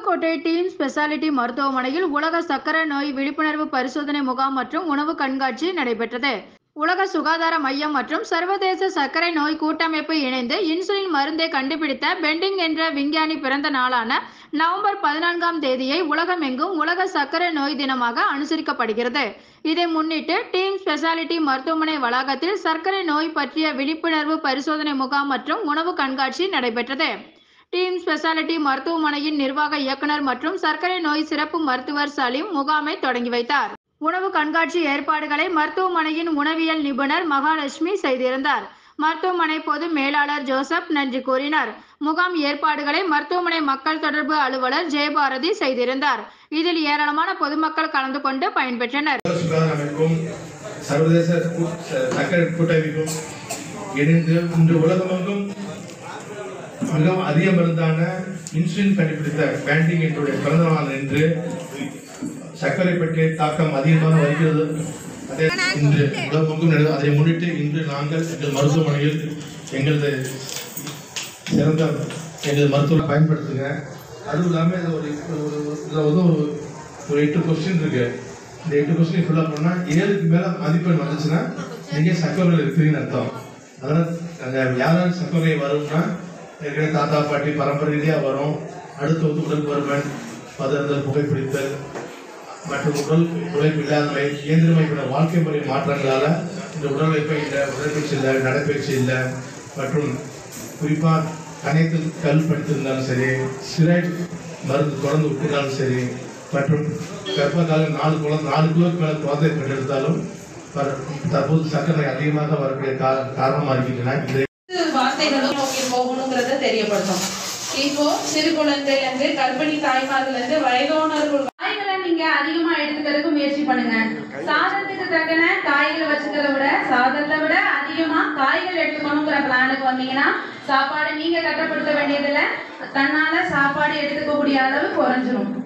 ராஜ்கோட்டை team speciality மருத்துவமனையில் உலக சக்கரை நோய் விழிப்புணர்வு பரிசோதனை முகாம் மற்றும் உணவு கண்காட்சி நடைபெற்றது உலக சுகாதார மையம் மற்றும் சர்வதேச சர்க்கரை நோய் கூட்டமைப்பு இணைந்து இன்சுலின் மருந்தை கண்டுபிடித்த பெண்டிங் என்ற விஞ்ஞானி பிறந்த நாளான நவம்பர் பதினான்காம் தேதியை உலகமெங்கும் உலக சர்க்கரை நோய் தினமாக அனுசரிக்கப்படுகிறது இதை முன்னிட்டு டீம் ஸ்பெஷாலிட்டி மருத்துவமனை வளாகத்தில் சர்க்கரை நோய் பற்றிய விழிப்புணர்வு பரிசோதனை முகாம் மற்றும் உணவு கண்காட்சி நடைபெற்றது டீம் ஸ்பெஷாலிட்டி மருத்துவமனையின் நிர்வாக இயக்குனர் மற்றும் சர்க்கரை நோய் சிறப்பு மருத்துவர் சலீம் முகாமை தொடங்கி வைத்தார் உணவு கண்காட்சி ஏற்பாடுகளை மருத்துவமனையின் உணவியல் நிபுணர் மகாலட்சுமி செய்திருந்தார் மருத்துவமனை பொது மேலாளர் ஜோசப் நன்றி கூறினார் முகாம் ஏற்பாடுகளை மருத்துவமனை மக்கள் தொடர்பு அலுவலர் ஜெயபாரதி செய்திருந்தார் இதில் ஏராளமான பொதுமக்கள் கலந்து கொண்டு பயன்பெற்றனர் உலக சுகாதார அமைப்பும் சர்வதேச கூ- சர்க்கரை கூட்டமைப்பும் இணைந்து இன்று உலகமெங்கும் மிகவும் அதிக மருந்தான இன்சுலின் கண்டுபிடித்த பேண்டிங் என்றுடைய பிறந்த நாள் என்று சர்க்கரை பற்றிய தாக்கம் அதிகமாக வருகிறது அதே இன்று உலகமெங்கும் நடந்து அதை முன்னிட்டு இன்று நாங்கள் எங்கள் மருத்துவமனையில் எங்களது சிறந்த எங்கள் மருத்துவம் பயன்படுத்துங்க அதுவும் இல்லாமல் இது ஒரு ஒரு- ஒரு- இதுல வந்து ஒரு ஒரு எட்டு கொஸ்டின் இருக்கு இந்த எட்டு கொஸ்டின் ஃபுல்லாக பண்ணால் ஏழுக்கு மேலே மதிப்பெண் வந்துச்சுன்னா நீங்கள் சர்க்கரையில் இருக்கிறீங்கன்னு அர்த்தம் அதனால் நாங்கள் யாராவது சர்க்கரை வரும்னா ஏற்கனவே தாத்தா பாட்டி பரம்பரை ரீதியாக வரும் அடுத்து வந்து உடல் பருமன் பதறுதல் புகைப்பிடித்தல் மற்றும் உடல் உழைப்பு இல்லாதவை இயந்திரமைப்பின வாழ்க்கை முறை மாற்றங்களால இந்த உடல் உழைப்பை இல்லை உடற்பயிற்சி இல்லை நடைப்பயிற்சி இல்லை மற்றும் குறிப்பாக கணையத்தில் கல் படித்திருந்தாலும் சரி சிரைட் மருந்து தொடர்ந்து விட்டிருந்தாலும் சரி மற்றும் கர்ப்ப காலம் நாலு குழந்தை நாலு கிலோக்கு மேலே குழந்தை பெற்றெடுத்தாலும் பர- தற்போது சர்க்கரை அதிகமாக வரக்கூடிய கா- காரணமாக இருக்கின்றன இதை வார்த்தைகளும் நோக்கி போகணுங்கிறத தெரியப்படுத்தும் இப்போ சிறு குழந்தையில இருந்து கர்ப்பிணி தாய்மார்ல இருந்து வயதானவர்கள் காய்களை நீங்க அதிகமா எடுத்துக்கிறதுக்கு முயற்சி பண்ணுங்க சாதத்துக்கு தக்கன காய்களை வச்சுக்கிறத விட சாதத்தை விட அதிகமா காய்கள் எடுத்துக்கணுங்கிற பிளானுக்கு வந்தீங்கன்னா சாப்பாடு நீங்க கட்டுப்படுத்த வேண்டியதில்ல தன்னால சாப்பாடு எடுத்துக்கக்கூடிய அளவு குறைஞ்சிரும்